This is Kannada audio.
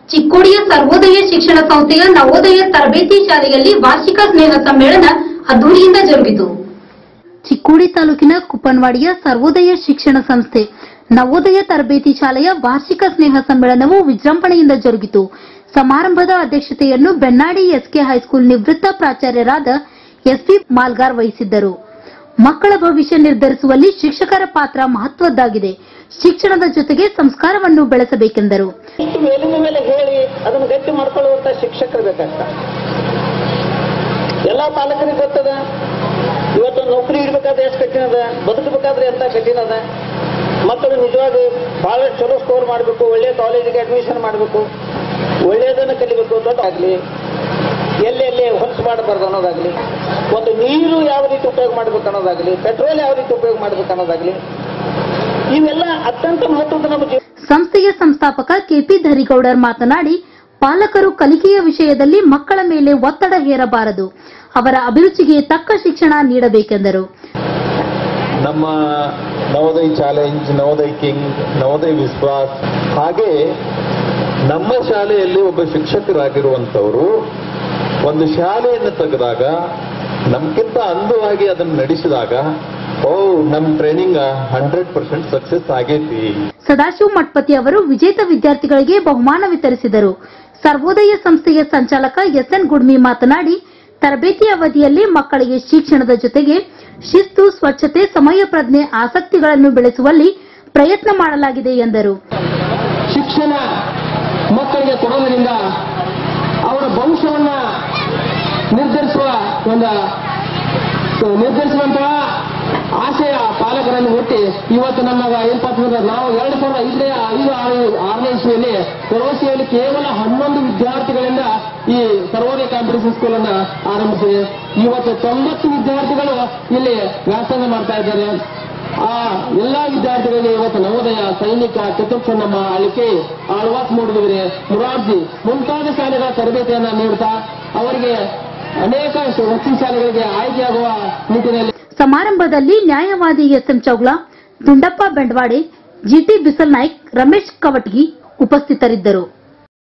ಚಿಕ್ಕೋಡಿಯ ಸರ್ವೋದಯ ಶಿಕ್ಷಣ ಸಂಸ್ಥೆಯ ನವೋದಯ ತರಬೇತಿ ಶಾಲೆಯಲ್ಲಿ ವಾರ್ಷಿಕ ಸ್ನೇಹ ಸಮ್ಮೇಳನ ಅದ್ದೂರಿಯಿಂದ ಜರುಗಿತು ಚಿಕ್ಕೋಡಿ ತಾಲೂಕಿನ ಕುಪ್ಪನವಾಡಿಯ ಸರ್ವೋದಯ ಶಿಕ್ಷಣ ಸಂಸ್ಥೆ ನವೋದಯ ತರಬೇತಿ ಶಾಲೆಯ ವಾರ್ಷಿಕ ಸ್ನೇಹ ಸಮ್ಮೇಳನವು ವಿಜೃಂಭಣೆಯಿಂದ ಜರುಗಿತು ಸಮಾರಂಭದ ಅಧ್ಯಕ್ಷತೆಯನ್ನು ಬೆನ್ನಾಡಿ ಎಸ್ಕೆ ಹೈಸ್ಕೂಲ್ ನಿವೃತ್ತ ಪ್ರಾಚಾರ್ಯರಾದ ಎಸ್ಪಿ ಮಾಲ್ಗಾರ್ ವಹಿಸಿದ್ದರು ಮಕ್ಕಳ ಭವಿಷ್ಯ ನಿರ್ಧರಿಸುವಲ್ಲಿ ಶಿಕ್ಷಕರ ಪಾತ್ರ ಮಹತ್ವದ್ದಾಗಿದೆ ಶಿಕ್ಷಣದ ಜೊತೆಗೆ ಸಂಸ್ಕಾರವನ್ನು ಬೆಳೆಸಬೇಕೆಂದರು ಇಷ್ಟು ಮೇಲಿನ ಮೇಲೆ ಹೇಳಿ ಅದನ್ನು ಗಟ್ಟಿ ಮಾಡ್ಕೊಳ್ಳುವಂತ ಶಿಕ್ಷಕರು ಬೇಕಾಗ್ತ ಎಲ್ಲ ಪಾಲಕರಿಗೆ ಗೊತ್ತದ ಇವತ್ತು ನೌಕರಿ ಇಡ್ಬೇಕಾದ್ರೆ ಎಷ್ಟು ಕಠಿಣ ಅದ ಬದುಕಬೇಕಾದ್ರೆ ಎಂತ ಕಠಿಣ ಅದ ಮಕ್ಕಳು ನಿಜವಾಗಿ ಬಹಳ ಚಲೋ ಸ್ಕೋರ್ ಮಾಡಬೇಕು ಒಳ್ಳೆಯ ಕಾಲೇಜಿಗೆ ಅಡ್ಮಿಷನ್ ಮಾಡಬೇಕು ಒಳ್ಳೆಯದನ್ನು ಕಲಿಬೇಕು ದೊಡ್ಡದಾಗ್ಲಿ ಎಲ್ಲೆಲ್ಲಿ ಹೊಲಸು ಮಾಡಬಾರ್ದು ಅನ್ನೋದಾಗ್ಲಿ ಒಂದು ನೀರು ಯಾವ ರೀತಿ ಉಪಯೋಗ ಮಾಡ್ಬೇಕು ಅನ್ನೋದಾಗ್ಲಿ ಪೆಟ್ರೋಲ್ ಯಾವ ರೀತಿ ಉಪಯೋಗ ಮಾಡ್ಬೇಕು ಅನ್ನೋದಾಗ್ಲಿ ಇವೆಲ್ಲ ಅತ್ಯಂತ ಮಹತ್ವದ ನಮ್ಮ ಜೀವ ಸಂಸ್ಥೆಯ ಸಂಸ್ಥಾಪಕ ಕೆಪಿ ಧರಿಗೌಡರ್ ಮಾತನಾಡಿ ಪಾಲಕರು ಕಲಿಕೆಯ ವಿಷಯದಲ್ಲಿ ಮಕ್ಕಳ ಮೇಲೆ ಒತ್ತಡ ಹೇರಬಾರದು ಅವರ ಅಭಿರುಚಿಗೆ ತಕ್ಕ ಶಿಕ್ಷಣ ನೀಡಬೇಕೆಂದರು ನಮ್ಮ ನವೋದಯ ಚಾಲೆಂಜ್ ನವೋದಯ ಕಿಂಗ್ ನವೋದಯ ವಿಶ್ವಾಸ್ ಹಾಗೆ ನಮ್ಮ ಶಾಲೆಯಲ್ಲಿ ಒಬ್ಬ ಶಿಕ್ಷಕರಾಗಿರುವಂತವರು ಒಂದು ಶಾಲೆಯನ್ನು ತೆಗೆದಾಗ ನಮ್ಗಿಂತ ಅಂದವಾಗಿ ಅದನ್ನು ನಡೆಸಿದಾಗ ಓ ನಮ್ ಟ್ರೈನಿಂಗ್ ಹಂಡ್ರೆಡ್ ಪರ್ಸೆಂಟ್ ಸಕ್ಸಸ್ ಆಗೈತಿ ಸದಾಶಿವ ಮಠಪತಿ ಅವರು ವಿಜೇತ ವಿದ್ಯಾರ್ಥಿಗಳಿಗೆ ಬಹುಮಾನ ವಿತರಿಸಿದರು ಸರ್ವೋದಯ ಸಂಸ್ಥೆಯ ಸಂಚಾಲಕ ಎಸ್ಎನ್ ಗುಡ್ಮಿ ಮಾತನಾಡಿ ತರಬೇತಿ ಅವಧಿಯಲ್ಲಿ ಮಕ್ಕಳಿಗೆ ಶಿಕ್ಷಣದ ಜೊತೆಗೆ ಶಿಸ್ತು ಸ್ವಚ್ಛತೆ ಸಮಯ ಪ್ರಜ್ಞೆ ಆಸಕ್ತಿಗಳನ್ನು ಬೆಳೆಸುವಲ್ಲಿ ಪ್ರಯತ್ನ ಮಾಡಲಾಗಿದೆ ಎಂದರು ಶಿಕ್ಷಣ ಮಕ್ಕಳಿಗೆ ಕೊಡೋದರಿಂದ ಅವರ ಭವಿಷ್ಯವನ್ನ ನಿರ್ಧರಿಸುವ ಒಂದು ನಿರ್ಧರಿಸುವಂತಹ ಆಶಯ ಪಾಲಕರಲ್ಲಿ ಹುಟ್ಟಿ ಇವತ್ತು ನಮಗ ಏನಪ್ಪಾ ಅಂತಂದ್ರೆ ನಾವು ಎರಡು ಸಾವಿರದ ಐದನೇ ಐದು ಆರು ಆರನೇ ಇಸ್ವಿಯಲ್ಲಿ ಕೊರೋಸಿಯಲ್ಲಿ ಕೇವಲ ಹನ್ನೊಂದು ವಿದ್ಯಾರ್ಥಿಗಳಿಂದ ಈ ಸರ್ವೋದಯ ಕಾಂಪಿಟೇಷನ್ ಸ್ಕೂಲ್ ಅನ್ನ ಆರಂಭಿಸಿದೆ ಇವತ್ತು ತೊಂಬತ್ತು ವಿದ್ಯಾರ್ಥಿಗಳು ಇಲ್ಲಿ ವ್ಯಾಸಂಗ ಮಾಡ್ತಾ ಇದ್ದಾರೆ ಆ ಎಲ್ಲಾ ವಿದ್ಯಾರ್ಥಿಗಳಿಗೆ ಇವತ್ತು ನವೋದಯ ಸೈನಿಕ ಚತುರ್ಥ ನಮ್ಮ ಅಳಿಕೆ ಆಳ್ವಾಸ್ ಮೂಡಿದರೆ ಮುರಾರ್ಜಿ ಮುಂತಾದ ಶಾಲೆಗಳ ತರಬೇತಿಯನ್ನ ನೀಡುತ್ತಾ ಅವರಿಗೆ ಅನೇಕ ವಸತಿ ಶಾಲೆಗಳಿಗೆ ಆಯ್ಕೆಯಾಗುವ ನಿಟ್ಟಿನಲ್ಲಿ ಸಮಾರಂಭದಲ್ಲಿ ನ್ಯಾಯವಾದಿ ಎಸ್ಎಂ ಚೌಗ್ಲಾ ದುಂಡಪ್ಪ ಬೆಂಡವಾಡೆ ಜಿಟಿ ಬಿಸಲ್ ನಾಯ್ಕ್ ರಮೇಶ್ ಕವಟಗಿ ಉಪಸ್ಥಿತರಿದ್ದರು